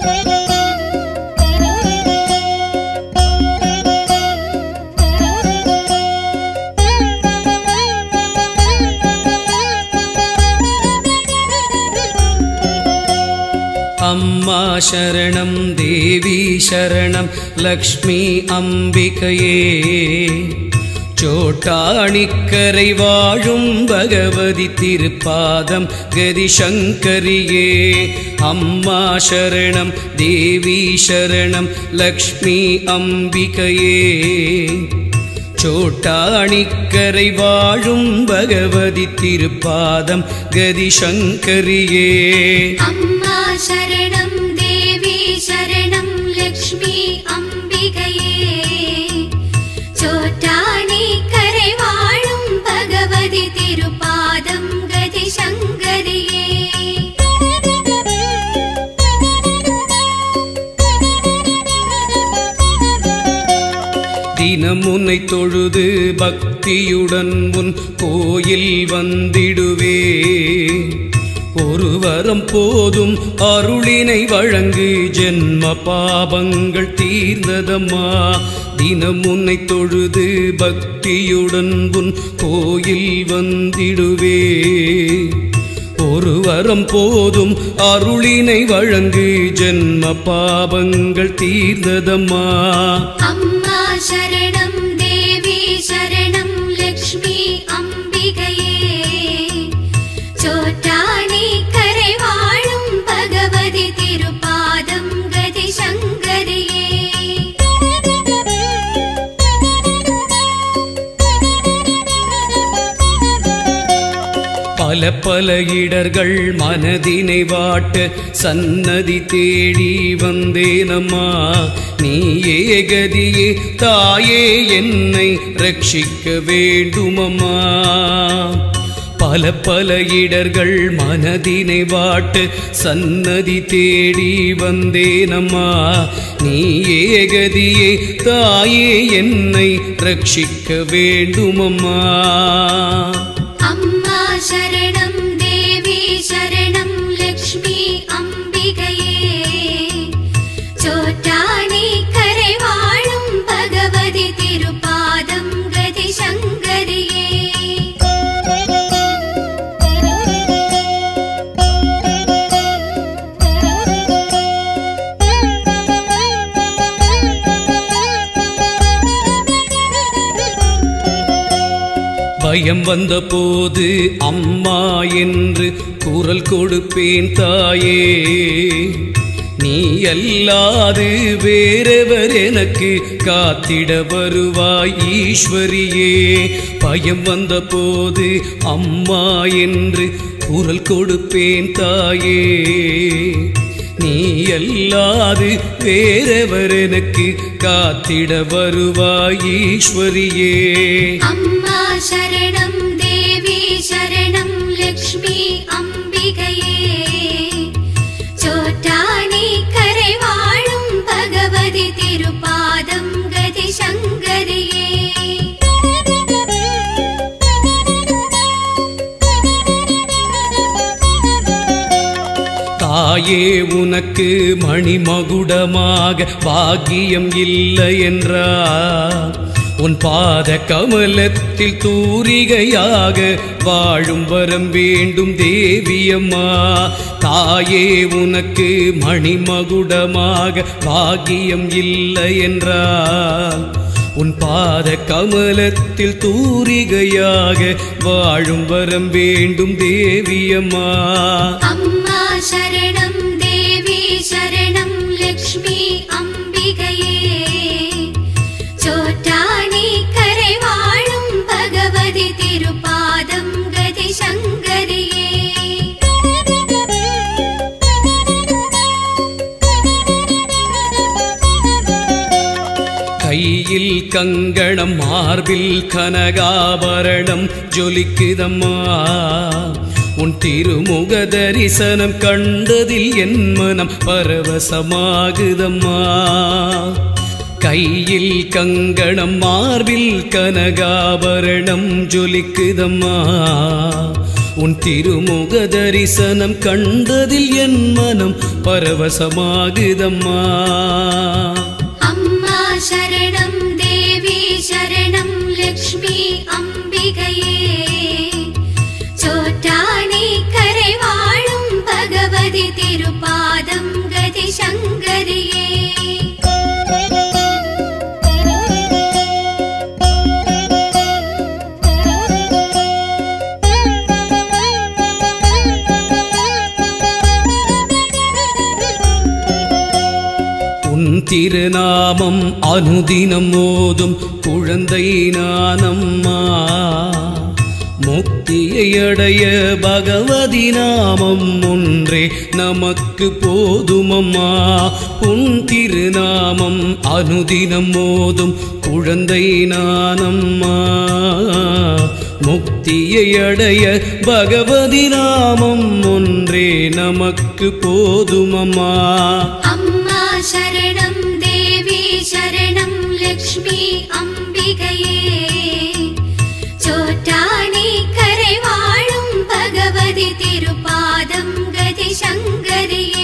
அம்மா சரணம் தேவி சரணம் லக்ஷ்மி அம்பிகையே சோட்டாணிக்கரை வாழும் பகவதி திருப்பாதம் கதி சங்கரியே அம்மா சரணம் தேவி சரணம் லக்ஷ்மி அம்பிகையே சோட்டாணிக்கரை வாழும் பகவதி திருப்பாதம் கதி சங்கரியே அம்மா சரணம் தேவி சரணம் லக்ஷ்மி அம்பிகையே சோட்டானி கரை வாழும் பகவதி திருப்பாதம் கதி சங்கரியே தினம் உன்னை தொழுது பக்தியுடன் உன் கோயில் வந்திடுவே ஒரு வரம் போதும் அருளினை வழங்கு ஜென்ம பாபங்கள் தீர்ந்ததம்மா தினம் உன்னை தொழுது பக்தியுடன் உன் கோயில் வந்திடுவே ஒரு வரம் போதும் அருளினை வழங்கு ஜென்ம பாபங்கள் தீர்ந்ததம்மா அம்மா சரணம் தேவி சரணம் லக்ஷ்மி அம்பிகையே சோட்டானி கரை வாழும் பகவதி திருப்பாதம் கதி சங்கரியே பல பல இடர்கள் மனதினை வாட்ட சன்னதி தேடி வந்தேனம்மா நீ ஏகதியே தாயே என்னை ரட்சிக்க வேண்டுமம்மா பல பல இடர்கள் மனதினை வாட்ட சன்னதி தேடி வந்தேனம்மா நீ ஏகதியே தாயே என்னை ரட்சிக்க வேண்டுமம்மா அம்மா சரணம் தேவி சரணம் லக்ஷ்மி அம்பிகையே சோட்டானி கரை வாழும் பகவதி திருப்பாதம் கதி சங்கரியே பயம் வந்த போது அம்மா என்று குரல் கொடுப்பேன் தாயே நீ அல்லாது வேறெவர் எனக்கு காத்திட வருவாய் ஈஸ்வரியே பயம் வந்த போது அம்மா என்று குரல் கொடுப்பேன் தாயே நீ அல்லாது வேறெவர் எனக்கு காத்திட வருவாய் ஈஸ்வரியே அம்மா சரணம் தேவி சரணம் லக்ஷ்மி அம்பிகையே சோட்டானி கரை வாழும் பகவதி திருப்பாதம் கதி சங்கரியே தாயே உனக்கு மணிமகுடமாக பாக்கியம் இல்லை என்றா உன் பாத கமலத்தில் தூரிகையாக வாழும் வரம் வேண்டும் தேவியம்மா தாயே உனக்கு மணிமகுடமாக பாக்கியம் இல்லை என்றால் உன் பாத கமலத்தில் தூரிகையாக வாழும் வரம் வேண்டும் தேவியம்மா அம்மா சரணம் தேவி சரணம் லக்ஷ்மி அம்பிகையே சோட்டானி கரை வாழும் பகவதி திருப்பாதம் கதி சங்கரியே கையில் கங்கணம் மார்பில் கனகாபரணம் ஜொலிக்குதம்மா உன் திருமுக தரிசனம் கண்டதில் என் மனம் பரவசமாகுதம்மா கையில் கங்கணம் மார்பில் கனகாபரணம் ஜொலிக்குதம்மா உன் திருமுக தரிசனம் கண்டதில் என் மனம் பரவசமாகுதம்மா அம்மா சரணம் தேவி சரணம் லக்ஷ்மி அம்பிகையே சோற்றானே கரை வாழும் பகவதி திருப்பாதம் கதி சங்கரியே உன் திருநாமம் அனுதினம் மோதும் குழந்தை நானம்மா முக்தியை அடைய பகவதி நாமம் ஒன்றே நமக்கு போதுமம்மா உன் திருநாமம் அனுதினம் மோதும் குழந்தை நானம்மா முக்தியை அடைய பகவதி நாமம் ஒன்றே நமக்கு போதுமம்மா அம்மா சரணம் தேவி சரணம் லக்ஷ்மி அம்பிகையே சோற்றானே கரை வாழும் பகவதி திருப்பாதம் கதி சங்கரியே